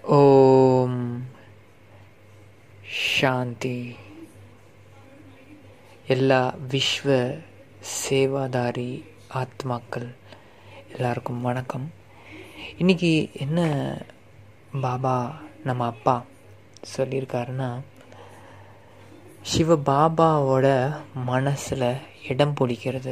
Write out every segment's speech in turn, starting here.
ஓம் சாந்தி எல்லா விஸ்வ சேவாதாரி ஆத்மாக்கள் எல்லாருக்கும் வணக்கம் இன்னைக்கு என்ன பாபா நம்ம அப்பா சொல்லியிருக்காருன்னா சிவ பாபாவோட மனசில் இடம் பிடிக்கிறது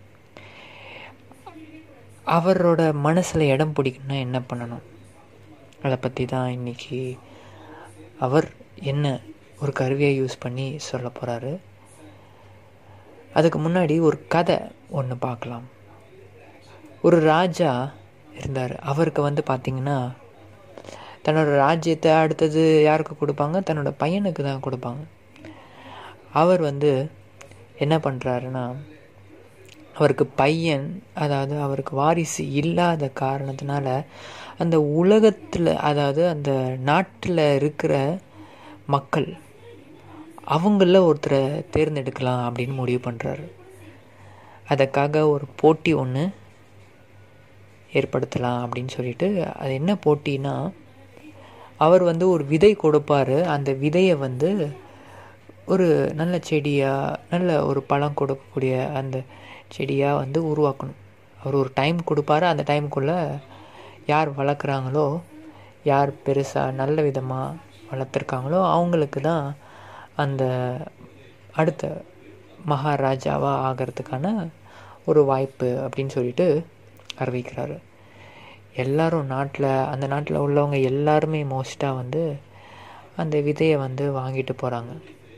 அவரோட மனசில் இடம் பிடிக்கணும்னா என்ன பண்ணணும் அதை பற்றி தான் இன்றைக்கி அவர் என்ன ஒரு கருவியை யூஸ் பண்ணி சொல்ல போகிறாரு அதுக்கு முன்னாடி ஒரு கதை ஒன்று பார்க்கலாம் ஒரு ராஜா இருந்தார் அவருக்கு வந்து பார்த்திங்கன்னா தன்னோட ராஜ்யத்தை அடுத்தது யாருக்கு கொடுப்பாங்க தன்னோட பையனுக்கு தான் கொடுப்பாங்க அவர் வந்து என்ன பண்ணுறாருன்னா அவருக்கு பையன் அதாவது அவருக்கு வாரிசு இல்லாத காரணத்தினால அந்த உலகத்தில் அதாவது அந்த நாட்டில் இருக்கிற மக்கள் அவங்களில் ஒருத்தரை தேர்ந்தெடுக்கலாம் அப்படின்னு முடிவு பண்ணுறாரு அதுக்காக ஒரு போட்டி ஒன்று ஏற்படுத்தலாம் அப்படின்னு சொல்லிட்டு அது என்ன போட்டினா அவர் வந்து ஒரு விதை கொடுப்பார் அந்த விதையை வந்து ஒரு நல்ல செடியாக நல்ல ஒரு பழம் கொடுக்கக்கூடிய அந்த செடியாக வந்து உருவாக்கணும் அவர் ஒரு டைம் கொடுப்பாரு அந்த டைமுக்குள்ளே யார் வளர்க்குறாங்களோ யார் பெருசாக நல்ல விதமாக வளர்த்துருக்காங்களோ அவங்களுக்கு தான் அந்த அடுத்த மகாராஜாவாக ஆகிறதுக்கான ஒரு வாய்ப்பு அப்படின்னு சொல்லிட்டு அறிவிக்கிறாரு எல்லாரும் நாட்டில் அந்த நாட்டில் உள்ளவங்க எல்லாருமே மோஸ்ட்டாக வந்து அந்த விதையை வந்து வாங்கிட்டு போகிறாங்க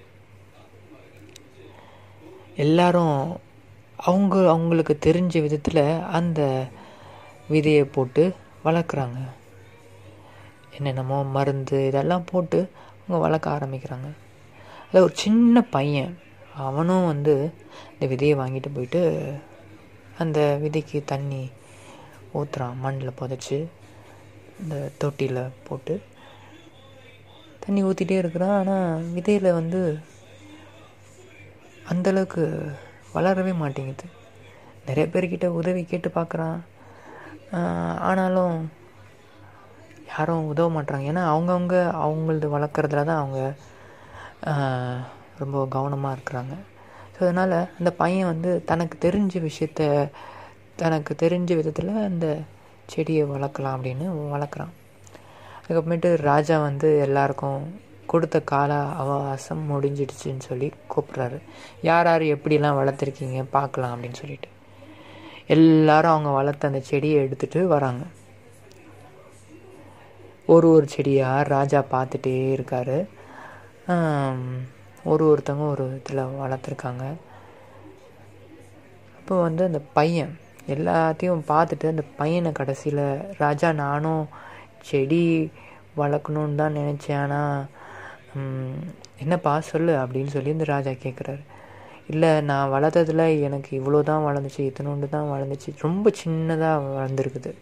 எல்லாரும் அவங்க அவங்களுக்கு தெரிஞ்ச விதத்தில் அந்த விதையை போட்டு வளர்க்குறாங்க என்னென்னமோ மருந்து இதெல்லாம் போட்டு அவங்க வளர்க்க ஆரம்பிக்கிறாங்க அதில் ஒரு சின்ன பையன் அவனும் வந்து இந்த விதையை வாங்கிட்டு போயிட்டு அந்த விதைக்கு தண்ணி ஊற்றுறான் மண்ணில் புதைச்சி இந்த தொட்டியில் போட்டு தண்ணி ஊற்றிட்டே இருக்கிறான் ஆனால் விதையில் வந்து அந்தளவுக்கு வளரவே மாட்டேங்குது நிறைய பேர்கிட்ட உதவி கேட்டு பார்க்குறான் ஆனாலும் யாரும் உதவ மாட்டுறாங்க ஏன்னா அவங்கவுங்க அவங்களது வளர்க்குறதுல தான் அவங்க ரொம்ப கவனமாக இருக்கிறாங்க ஸோ அதனால் அந்த பையன் வந்து தனக்கு தெரிஞ்ச விஷயத்த தனக்கு தெரிஞ்ச விதத்தில் அந்த செடியை வளர்க்கலாம் அப்படின்னு வளர்க்குறான் அதுக்கப்புறமேட்டு ராஜா வந்து எல்லாருக்கும் கொடுத்த கால அவகாசம் முடிஞ்சிடுச்சுன்னு சொல்லி கூப்பிட்றாரு யார் யார் எப்படிலாம் வளர்த்துருக்கீங்க பார்க்கலாம் அப்படின்னு சொல்லிட்டு எல்லாரும் அவங்க வளர்த்த அந்த செடியை எடுத்துகிட்டு வராங்க ஒரு ஒரு செடியாக ராஜா பார்த்துட்டே இருக்கார் ஒரு ஒருத்தவங்க ஒரு இதில் வளர்த்துருக்காங்க அப்போ வந்து அந்த பையன் எல்லாத்தையும் பார்த்துட்டு அந்த பையனை கடைசியில் ராஜா நானும் செடி வளர்க்கணுன்னு தான் நினச்சேன் ஆனால் என்னப்பா சொல்லு அப்படின்னு சொல்லி இந்த ராஜா கேட்குறாரு இல்லை நான் வளர்த்ததில் எனக்கு இவ்வளோ தான் வளர்ந்துச்சு இத்தனோண்டு தான் வளர்ந்துச்சு ரொம்ப சின்னதாக வளர்ந்துருக்குது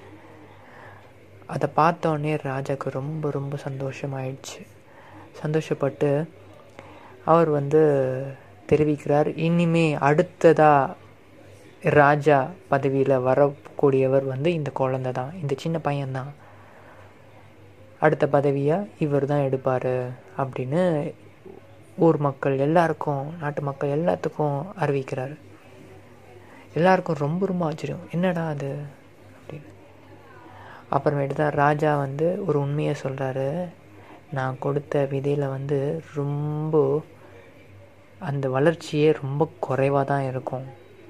அதை பார்த்தோன்னே ராஜாவுக்கு ரொம்ப ரொம்ப சந்தோஷமாயிடுச்சு சந்தோஷப்பட்டு அவர் வந்து தெரிவிக்கிறார் இனிமே அடுத்ததாக ராஜா பதவியில் வரக்கூடியவர் வந்து இந்த குழந்தை தான் இந்த சின்ன பையன்தான் அடுத்த பதவியாக இவர் தான் எடுப்பார் அப்படின்னு ஊர் மக்கள் எல்லாருக்கும் நாட்டு மக்கள் எல்லாத்துக்கும் அறிவிக்கிறார் எல்லாருக்கும் ரொம்ப ரொம்ப ஆச்சரியம் என்னடா அது அப்படின்னு அப்புறமேட்டு தான் ராஜா வந்து ஒரு உண்மையை சொல்கிறாரு நான் கொடுத்த விதையில் வந்து ரொம்ப அந்த வளர்ச்சியே ரொம்ப குறைவாக தான் இருக்கும்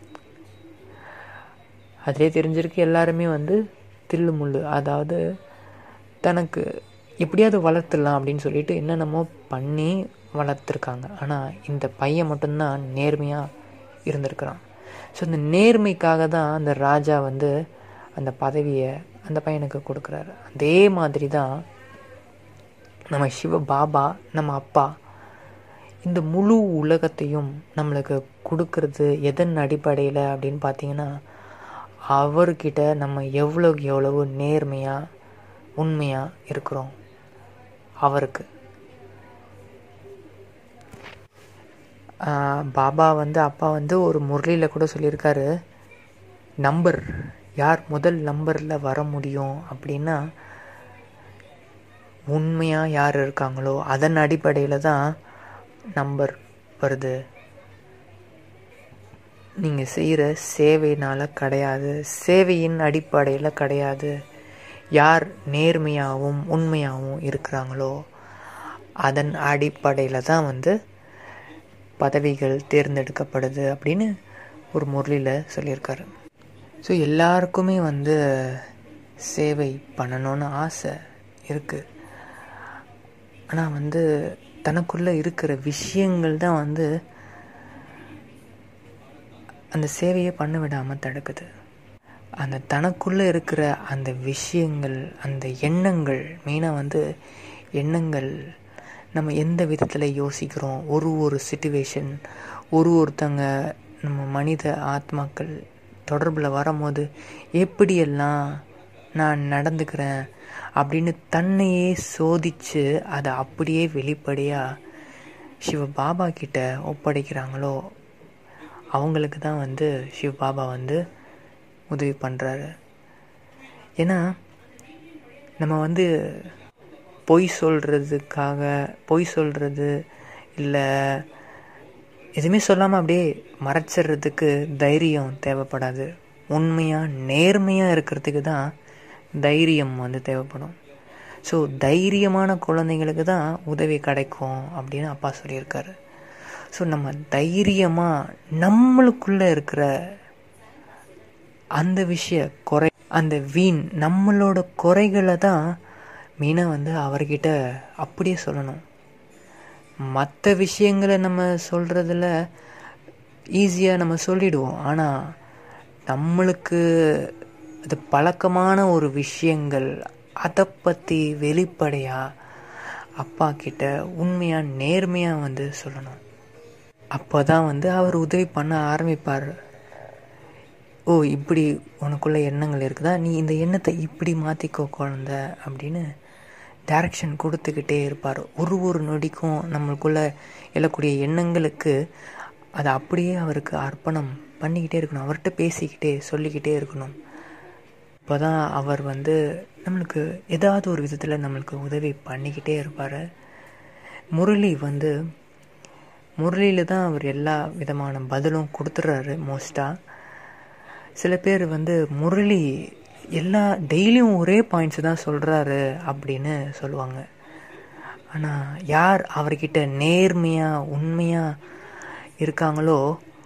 அதிலே தெரிஞ்சிருக்கு எல்லாருமே வந்து தில்லு முள்ளு அதாவது தனக்கு எப்படியாவது வளர்த்துடலாம் அப்படின்னு சொல்லிட்டு என்னென்னமோ பண்ணி வளர்த்துருக்காங்க ஆனால் இந்த பையன் மட்டும்தான் நேர்மையாக இருந்திருக்கிறான் ஸோ இந்த நேர்மைக்காக தான் அந்த ராஜா வந்து அந்த பதவியை அந்த பையனுக்கு கொடுக்குறாரு அதே மாதிரி தான் நம்ம சிவ பாபா நம்ம அப்பா இந்த முழு உலகத்தையும் நம்மளுக்கு கொடுக்கறது எதன் அடிப்படையில் அப்படின்னு பார்த்தீங்கன்னா அவர்கிட்ட நம்ம எவ்வளோக்கு எவ்வளவு நேர்மையாக உண்மையாக இருக்கிறோம் அவருக்கு பாபா வந்து அப்பா வந்து ஒரு முரளியில் கூட சொல்லியிருக்காரு நம்பர் யார் முதல் நம்பரில் வர முடியும் அப்படின்னா உண்மையாக யார் இருக்காங்களோ அதன் அடிப்படையில் தான் நம்பர் வருது நீங்கள் செய்கிற சேவையினால் கிடையாது சேவையின் அடிப்படையில் கிடையாது யார் நேர்மையாகவும் உண்மையாகவும் இருக்கிறாங்களோ அதன் அடிப்படையில் தான் வந்து பதவிகள் தேர்ந்தெடுக்கப்படுது அப்படின்னு ஒரு முரளியில் சொல்லியிருக்காரு ஸோ எல்லாருக்குமே வந்து சேவை பண்ணணும்னு ஆசை இருக்குது ஆனால் வந்து தனக்குள்ளே இருக்கிற விஷயங்கள் தான் வந்து அந்த சேவையை பண்ண விடாமல் தடுக்குது அந்த தனக்குள்ளே இருக்கிற அந்த விஷயங்கள் அந்த எண்ணங்கள் மெயினாக வந்து எண்ணங்கள் நம்ம எந்த விதத்தில் யோசிக்கிறோம் ஒரு ஒரு சுச்சுவேஷன் ஒரு ஒருத்தங்க நம்ம மனித ஆத்மாக்கள் தொடர்பில் வரும்போது எப்படியெல்லாம் நான் நடந்துக்கிறேன் அப்படின்னு தன்னையே சோதித்து அதை அப்படியே வெளிப்படையாக சிவ பாபா கிட்ட ஒப்படைக்கிறாங்களோ அவங்களுக்கு தான் வந்து சிவ பாபா வந்து உதவி பண்ணுறாரு ஏன்னா நம்ம வந்து பொய் சொல்கிறதுக்காக பொய் சொல்கிறது இல்லை எதுவுமே சொல்லாமல் அப்படியே மறைச்சிடுறதுக்கு தைரியம் தேவைப்படாது உண்மையாக நேர்மையாக இருக்கிறதுக்கு தான் தைரியம் வந்து தேவைப்படும் ஸோ தைரியமான குழந்தைங்களுக்கு தான் உதவி கிடைக்கும் அப்படின்னு அப்பா சொல்லியிருக்காரு ஸோ நம்ம தைரியமாக நம்மளுக்குள்ளே இருக்கிற அந்த விஷய குறை அந்த வீண் நம்மளோட குறைகளை தான் மெயினாக வந்து அவர்கிட்ட அப்படியே சொல்லணும் மற்ற விஷயங்களை நம்ம சொல்கிறதுல ஈஸியாக நம்ம சொல்லிடுவோம் ஆனால் நம்மளுக்கு அது பழக்கமான ஒரு விஷயங்கள் அதை பற்றி வெளிப்படையாக அப்பா கிட்ட உண்மையாக நேர்மையாக வந்து சொல்லணும் அப்போ தான் வந்து அவர் உதவி பண்ண ஆரம்பிப்பார் ஓ இப்படி உனக்குள்ள எண்ணங்கள் இருக்குதா நீ இந்த எண்ணத்தை இப்படி மாற்றிக்கோ குழந்த அப்படின்னு டைரக்ஷன் கொடுத்துக்கிட்டே இருப்பார் ஒரு ஒரு நொடிக்கும் நம்மளுக்குள்ள எழக்கூடிய எண்ணங்களுக்கு அதை அப்படியே அவருக்கு அர்ப்பணம் பண்ணிக்கிட்டே இருக்கணும் அவர்கிட்ட பேசிக்கிட்டே சொல்லிக்கிட்டே இருக்கணும் இப்போ தான் அவர் வந்து நம்மளுக்கு ஏதாவது ஒரு விதத்தில் நம்மளுக்கு உதவி பண்ணிக்கிட்டே இருப்பார் முரளி வந்து முரளியில் தான் அவர் எல்லா விதமான பதிலும் கொடுத்துட்றாரு மோஸ்ட்டாக சில பேர் வந்து முரளி எல்லா டெய்லியும் ஒரே பாயிண்ட்ஸ் தான் சொல்கிறாரு அப்படின்னு சொல்லுவாங்க ஆனால் யார் அவர்கிட்ட நேர்மையாக உண்மையாக இருக்காங்களோ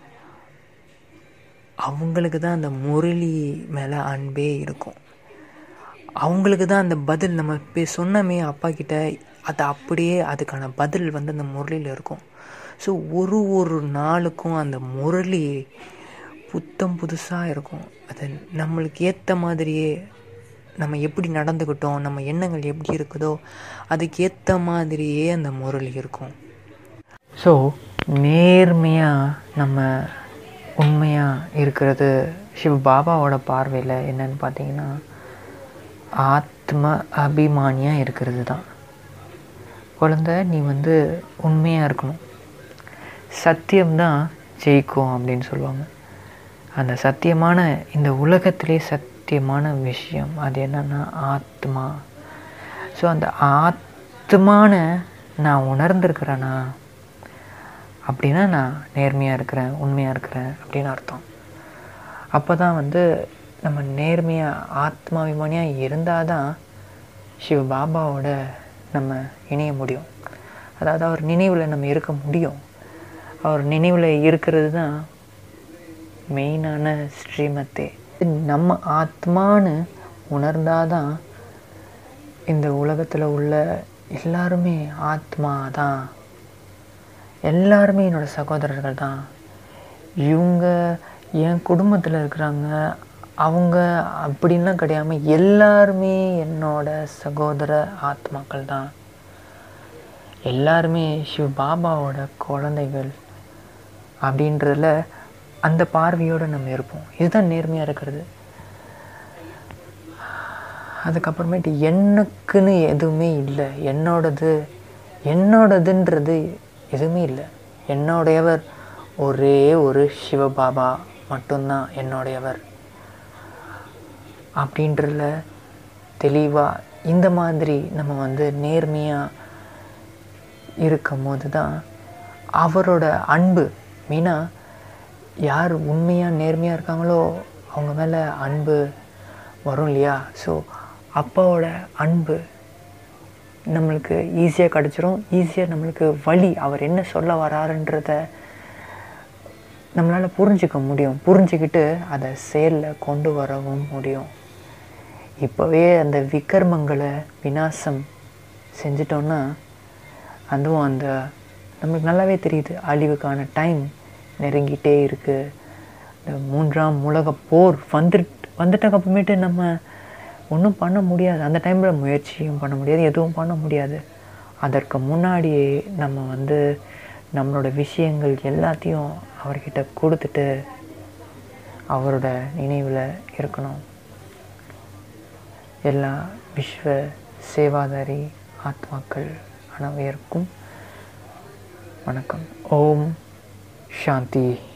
அவங்களுக்கு தான் அந்த முரளி மேலே அன்பே இருக்கும் அவங்களுக்கு தான் அந்த பதில் நம்ம இப்போ சொன்னமே அப்பா கிட்ட அது அப்படியே அதுக்கான பதில் வந்து அந்த முரளியில் இருக்கும் ஸோ ஒரு ஒரு நாளுக்கும் அந்த முரளி புத்தம் புதுசாக இருக்கும் அது நம்மளுக்கு ஏற்ற மாதிரியே நம்ம எப்படி நடந்துக்கிட்டோம் நம்ம எண்ணங்கள் எப்படி இருக்குதோ அதுக்கு ஏற்ற மாதிரியே அந்த முரளி இருக்கும் ஸோ நேர்மையாக நம்ம உண்மையாக இருக்கிறது சிவ பாபாவோட பார்வையில் என்னன்னு பார்த்தீங்கன்னா ஆத்ம அபிமானியாக இருக்கிறது தான் குழந்த நீ வந்து உண்மையாக இருக்கணும் சத்தியம்தான் ஜெயிக்கும் அப்படின்னு சொல்லுவாங்க அந்த சத்தியமான இந்த உலகத்திலே சத்தியமான விஷயம் அது என்னன்னா ஆத்மா ஸோ அந்த ஆத்மான நான் உணர்ந்திருக்கிறேனா அப்படின்னா நான் நேர்மையாக இருக்கிறேன் உண்மையாக இருக்கிறேன் அப்படின்னு அர்த்தம் அப்போ தான் வந்து நம்ம நேர்மையாக ஆத்மாபிமானியாக இருந்தால் தான் சிவ பாபாவோட நம்ம இணைய முடியும் அதாவது அவர் நினைவில் நம்ம இருக்க முடியும் அவர் நினைவில் இருக்கிறது தான் மெயினான ஸ்ரீமத்தே நம்ம ஆத்மான்னு உணர்ந்தாதான் இந்த உலகத்தில் உள்ள எல்லாருமே ஆத்மா தான் எல்லாருமே என்னோட சகோதரர்கள் தான் இவங்க என் குடும்பத்தில் இருக்கிறாங்க அவங்க அப்படின்லாம் கிடையாம எல்லாருமே என்னோட சகோதர ஆத்மாக்கள் தான் எல்லாருமே சிவ பாபாவோட குழந்தைகள் அப்படின்றதுல அந்த பார்வையோடு நம்ம இருப்போம் இதுதான் நேர்மையாக இருக்கிறது அதுக்கப்புறமேட்டு எனக்குன்னு எதுவுமே இல்லை என்னோடது என்னோடதுன்றது எதுவுமே இல்லை என்னுடையவர் ஒரே ஒரு சிவபாபா மட்டும்தான் என்னுடையவர் அப்படின்றதுல தெளிவாக இந்த மாதிரி நம்ம வந்து நேர்மையாக இருக்கும் போது தான் அவரோட அன்பு மீனாக யார் உண்மையாக நேர்மையாக இருக்காங்களோ அவங்க மேலே அன்பு வரும் இல்லையா ஸோ அப்பாவோட அன்பு நம்மளுக்கு ஈஸியாக கிடச்சிரும் ஈஸியாக நம்மளுக்கு வழி அவர் என்ன சொல்ல வராருன்றத நம்மளால் புரிஞ்சிக்க முடியும் புரிஞ்சுக்கிட்டு அதை செயலில் கொண்டு வரவும் முடியும் இப்போவே அந்த விக்கர்மங்களை விநாசம் செஞ்சிட்டோன்னா அதுவும் அந்த நம்மளுக்கு நல்லாவே தெரியுது அழிவுக்கான டைம் நெருங்கிட்டே இருக்குது இந்த மூன்றாம் உலக போர் வந்துட்டு வந்துட்டக்கு அப்புறமேட்டு நம்ம ஒன்றும் பண்ண முடியாது அந்த டைமில் முயற்சியும் பண்ண முடியாது எதுவும் பண்ண முடியாது அதற்கு முன்னாடியே நம்ம வந்து நம்மளோட விஷயங்கள் எல்லாத்தையும் அவர்கிட்ட கொடுத்துட்டு அவரோட நினைவில் இருக்கணும் எல்லா விஸ்வ சேவாதாரி ஆத்மாக்கள் அனைவருக்கும் வணக்கம் ஓம் சாந்தி